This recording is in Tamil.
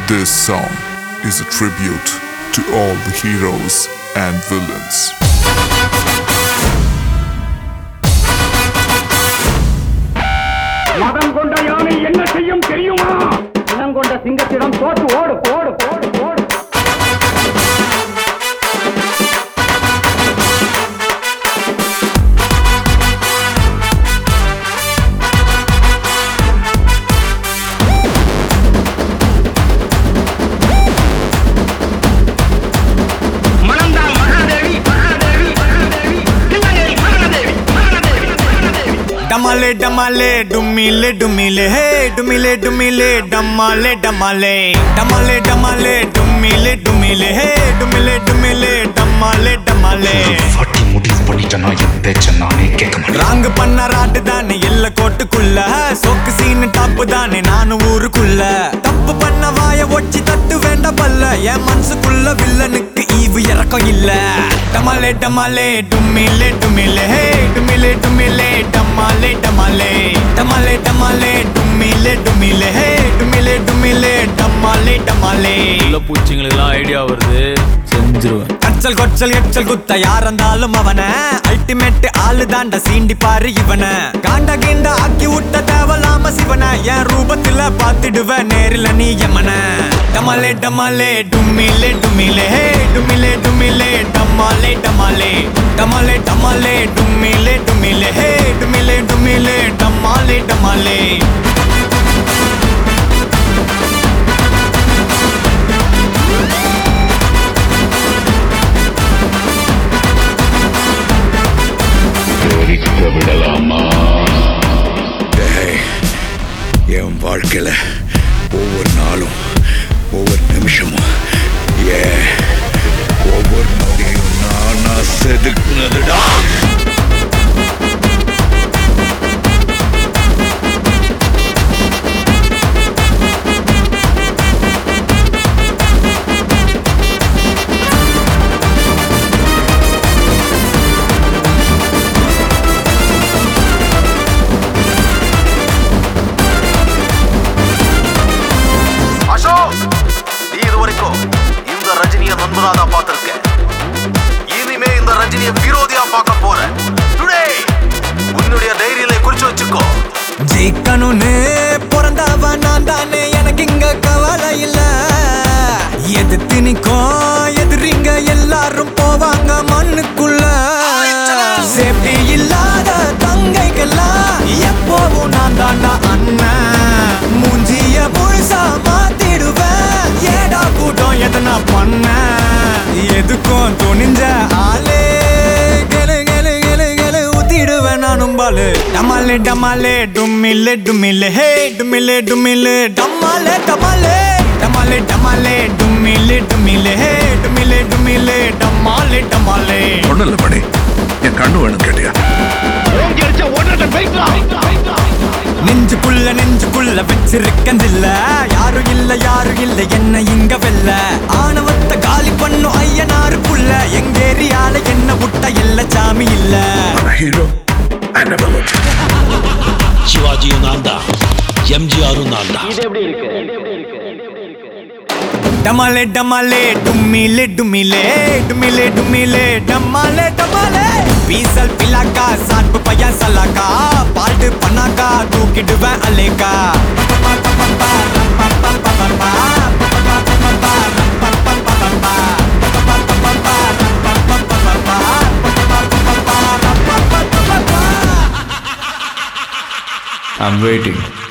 This song is a tribute to all the heroes and villains. மதம் கொண்ட யானை என்ன செய்யும் தெரியுமா இனம் கொண்ட சிங்கத்திடம் தோற்று ஓடு ஓடு ஓடு ஓடு மணந்தால் மகாதேவி மகாதேவி மகாதேவி தில்லையில் மரணதேவி மரணதேவி மரணதேவி डमाले डमाले डुमिले डुमिले हे डुमिले डुमिले डमाले डमाले डमाले डमाले डुमिले डुमिले हे डुमिले डुमिले डमाले डमाले வாட்டி முடிவு பண்ணிட்டேன்னா என் பேச்ச நானே கேட்க மாட்டேன் ராங்கு பண்ண ராட்டு தானே எல்ல கோட்டுக்குள்ள சோக்கு சீனு டாப்பு தானே நானும் ஊருக்குள்ள தப்பு பண்ண வாய ஒச்சி தட்டு வேண்ட பல்ல என் மனசுக்குள்ள வில்லனுக்கு ஈவு இறக்கம் இல்ல டமாலே டமாலே டுமிலே டுமிலே ஹே டுமிலே டுமிலே டமாலே டமாலே டமாலே டமாலே டுமிலே டுமிலே ஹே டுமிலே டுமிலே டமாலே டமாலே உள்ள பூச்சிங்களுக்கெல்லாம் ஐடியா வருது செஞ்சிருவேன் கச்சல் கொச்சல் எச்சல் குத்த யார் இருந்தாலும் அவன அல்டிமேட் ஆளு தாண்ட சீண்டி பாரு இவன காண்ட கீண்ட ஆக்கி விட்ட தேவலாம சிவன என் ரூபத்துல பாத்துடுவ நேரில நீ எமன டமாலே டமாலே டுமிலே டுமிலே ஹே டுமிலே டுமிலே டமாலே டமாலே டமாலே டமாலே டுமிலே டுமிலே ஹே டுமிலே டுமிலே டமாலே டமாலே டேய், என் வாழ்க்கையில ஒவ்வொரு நாளும் ஒவ்வொரு நிமிஷமும் ஏ ஒவ்வொரு நொடியும் நானா செதுக்குனதுடா அசோக் நீ இது வரைக்கும் இந்த ரஜினிய நண்பனா தான் பார்த்திருக்க இனிமே இந்த ரஜினிய விரோதியா பார்க்க போற டுடே உன்னுடைய டைரியில குறிச்சு வச்சுக்கோ ஜெயிக்கணும்னு பிறந்தவ நான் தானே எனக்கு இங்க கவலை இல்ல எதிர்த்து நிக்கும் எதிரிங்க எல்லாரும் போவாங்க மண்ணுக்குள்ள சேஃப்டி இல்லாத தங்கைக்கெல்லாம் எப்போவும் நான் தாண்டா அண்ணன் மூஞ்சிய முழுசா மாத்திடுவேன் ஏடா கூட்டம் எதனா பண்ண எதுக்கும் துணிஞ்ச ஆளே கெலு கெலு கெலு கெலு ஊத்திடுவேன் நானும் பாலு டமாலே டமாலே டுமிலே டுமிலே ஹே டுமிலே டுமிலே டமாலே டமாலே டமாலே டமாலே டுமிலே டுமிலே ஹே டுமிலே டுமிலே டமாலே டமாலே ஒண்ணும் இல்ல மணி என் கண்ணு வேணும் கேட்டியா ஓங்கி அடிச்ச ஓடுறத பைக்லாம் நெஞ்சுக்குள்ள நெஞ்சுக்குள்ள வச்சிருக்கந்தில்ல யாரும் இல்ல யாரும் இல்ல என்ன இங்க வெல்ல ஆணவத்தை காலி பண்ணும் ஐயனாருக்குள்ள எங்க ஏரியால என்ன விட்ட எல்ல சாமி இல்ல ஹீரோ சிவாஜியும் நான் தான் எம்ஜிஆரும் நான் தான் டமாலே டமாலே டுமிலே டுமிலே டுமிலே டுமிலே டமாலே டமாலே பீசல் பிலாக்கா சாட்பு பையன் சல்லாக்கா பால்டு பண்ணாக்கா தூக்கிடுவேன் அலேக்கா ஐம் வெயிட்டிங்